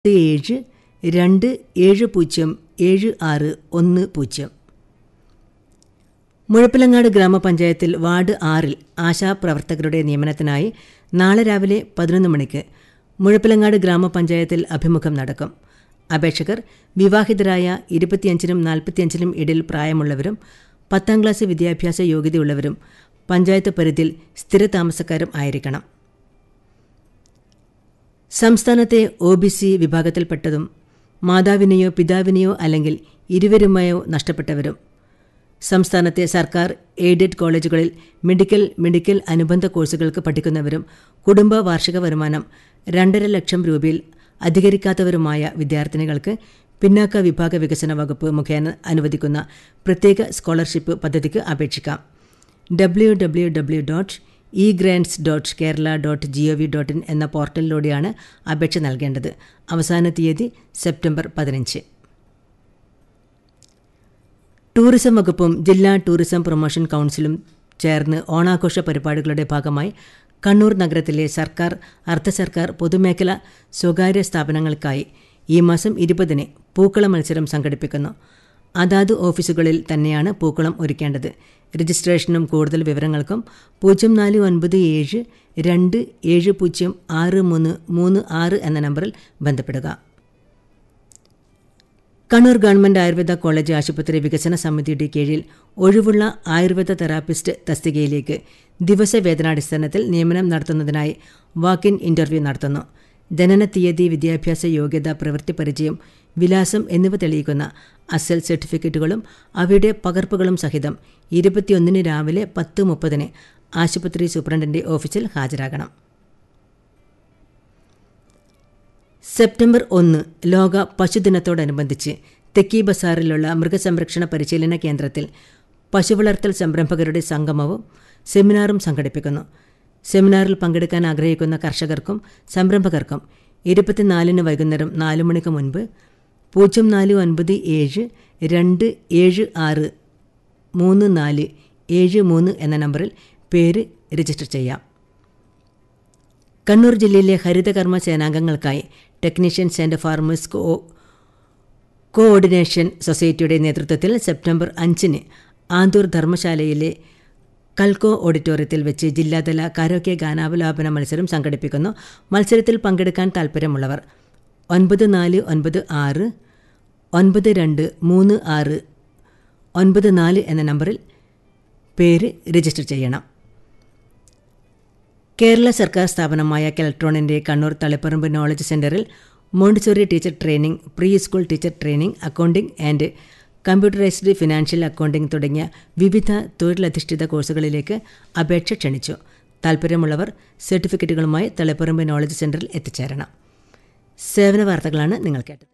ഏഴ് രണ്ട് ഏഴ് പൂജ്യം ഏഴ് ആറ് ഒന്ന് പൂജ്യം മുഴപ്പിലങ്ങാട് ഗ്രാമപഞ്ചായത്തിൽ വാർഡ് ആറിൽ ആശാപ്രവർത്തകരുടെ നിയമനത്തിനായി നാളെ രാവിലെ പതിനൊന്ന് മണിക്ക് മുഴപ്പിലങ്ങാട് ഗ്രാമപഞ്ചായത്തിൽ അഭിമുഖം നടക്കും അപേക്ഷകർ വിവാഹിതരായ ഇരുപത്തിയഞ്ചിനും നാൽപ്പത്തിയഞ്ചിനും ഇടയിൽ പ്രായമുള്ളവരും പത്താം ക്ലാസ് വിദ്യാഭ്യാസ യോഗ്യതയുള്ളവരും പഞ്ചായത്ത് പരിധിയിൽ സ്ഥിരതാമസക്കാരും ആയിരിക്കണം സംസ്ഥാനത്തെ ഒ ബി സി വിഭാഗത്തിൽപ്പെട്ടതും മാതാവിനെയോ പിതാവിനെയോ അല്ലെങ്കിൽ ഇരുവരുമായോ നഷ്ടപ്പെട്ടവരും സംസ്ഥാനത്തെ സർക്കാർ എയ്ഡഡ് കോളേജുകളിൽ മെഡിക്കൽ മെഡിക്കൽ അനുബന്ധ കോഴ്സുകൾക്ക് പഠിക്കുന്നവരും കുടുംബ വാർഷിക വരുമാനം രണ്ടര ലക്ഷം രൂപയിൽ അധികരിക്കാത്തവരുമായ വിദ്യാർത്ഥിനികൾക്ക് പിന്നാക്ക വിഭാഗ വികസന വകുപ്പ് മുഖേന അനുവദിക്കുന്ന പ്രത്യേക സ്കോളർഷിപ്പ് പദ്ധതിക്ക് അപേക്ഷിക്കാം W W W dot E grants dot Kerala dot G O V dot in എന്ന പോർട്ടലിലൂടെയാണ് അപേക്ഷ നൽകേണ്ടത് അവസാന തീയതി സെപ്റ്റംബർ പതിനഞ്ച് ടൂറിസം വകുപ്പും ജില്ലാ ടൂറിസം പ്രൊമോഷൻ കൗൺസിലും ചേർന്ന് ഓണാഘോഷ പരിപാടികളുടെ ഭാഗമായി കണ്ണൂർ നഗരത്തിലെ സർക്കാർ അർദ്ധ സർക്കാർ പൊതുമേഖല സ്വകാര്യ സ്ഥാപനങ്ങൾക്കായി ഈ മാസം ഇരുപതിന് പൂക്കള മത്സരം സംഘടിപ്പിക്കുന്നു അതാത് ഓഫീസുകളിൽ തന്നെയാണ് പൂക്കളം ഒരുക്കേണ്ടത് രജിസ്ട്രേഷനും കൂടുതൽ വിവരങ്ങൾക്കും പൂജ്യം നാല് ഒൻപത് ഏഴ് രണ്ട് ഏഴ് പൂജ്യം ആറ് മൂന്ന് മൂന്ന് ആറ് എന്ന നമ്പറിൽ ബന്ധപ്പെടുക കണ്ണൂർ ഗവൺമെന്റ് ആയുർവേദ കോളേജ് ആശുപത്രി വികസന സമിതിയുടെ കീഴിൽ ഒഴിവുള്ള ആയുർവേദ തെറാപ്പിസ്റ്റ് തസ്തികയിലേക്ക് ദിവസവേതനാടിസ്ഥാനത്തിൽ നിയമനം നടത്തുന്നതിനായി വാക്ക് ഇൻ ഇന്റർവ്യൂ നടത്തുന്നു ജനന തീയതി വിദ്യാഭ്യാസ യോഗ്യത പ്രവൃത്തി പരിചയം വിലാസം എന്നിവ തെളിയിക്കുന്ന അസൽ സർട്ടിഫിക്കറ്റുകളും അവയുടെ പകർപ്പുകളും സഹിതം ഇരുപത്തിയൊന്നിന് രാവിലെ പത്ത് മുപ്പതിന് ആശുപത്രി സൂപ്രണ്ടിന്റെ ഓഫീസിൽ ഹാജരാകണം സെപ്റ്റംബർ ഒന്ന് ലോക പശുദിനത്തോടനുബന്ധിച്ച് തെക്കി ബസാറിലുള്ള മൃഗസംരക്ഷണ പരിശീലന കേന്ദ്രത്തിൽ പശുവളർത്തൽ സംരംഭകരുടെ സംഗമവും സെമിനാറും സംഘടിപ്പിക്കുന്നു സെമിനാറിൽ പങ്കെടുക്കാൻ ആഗ്രഹിക്കുന്ന കർഷകർക്കും സംരംഭകർക്കും ഇരുപത്തിനാലിന് വൈകുന്നേരം നാലു മണിക്ക് മുൻപ് പൂജ്യം നാല് ഒൻപത് ഏഴ് രണ്ട് ഏഴ് ആറ് മൂന്ന് നാല് ഏഴ് മൂന്ന് എന്ന നമ്പറിൽ പേര് രജിസ്റ്റർ ചെയ്യാം കണ്ണൂർ ജില്ലയിലെ ഹരിതകർമ്മ സേനാംഗങ്ങൾക്കായി technicians and farmers co coordination സൊസൈറ്റിയുടെ നേതൃത്വത്തിൽ സെപ്റ്റംബർ അഞ്ചിന് ആന്തൂർ ധർമ്മശാലയിലെ കൽക്കോ ഓഡിറ്റോറിയത്തിൽ വെച്ച് ജില്ലാതല കരോക്കെ ഗാനാവലാപന മത്സരം സംഘടിപ്പിക്കുന്നു മത്സരത്തിൽ പങ്കെടുക്കാൻ താൽപ്പര്യമുള്ളവർ ഒൻപത് നാല് ഒൻപത് ആറ് ഒൻപത് രണ്ട് മൂന്ന് ആറ് ഒൻപത് നാല് എന്ന നമ്പറിൽ പേര് രജിസ്റ്റർ ചെയ്യണം കേരള സർക്കാർ സ്ഥാപനമായ കെലക്ട്രോണിൻ്റെ കണ്ണൂർ തളിപ്പറമ്പ് നോളജ് സെന്ററിൽ Montessori teacher training pre school teacher training accounting and computerised financial accounting തുടങ്ങിയ വിവിധ തൊഴിലധിഷ്ഠിത കോഴ്സുകളിലേക്ക് അപേക്ഷ ക്ഷണിച്ചു താൽപ്പര്യമുള്ളവർ സർട്ടിഫിക്കറ്റുകളുമായി തളിപ്പറമ്പ് നോളജ് സെന്ററിൽ എത്തിച്ചേരണം സേവന വാർത്തകളാണ് നിങ്ങൾ കേട്ടത്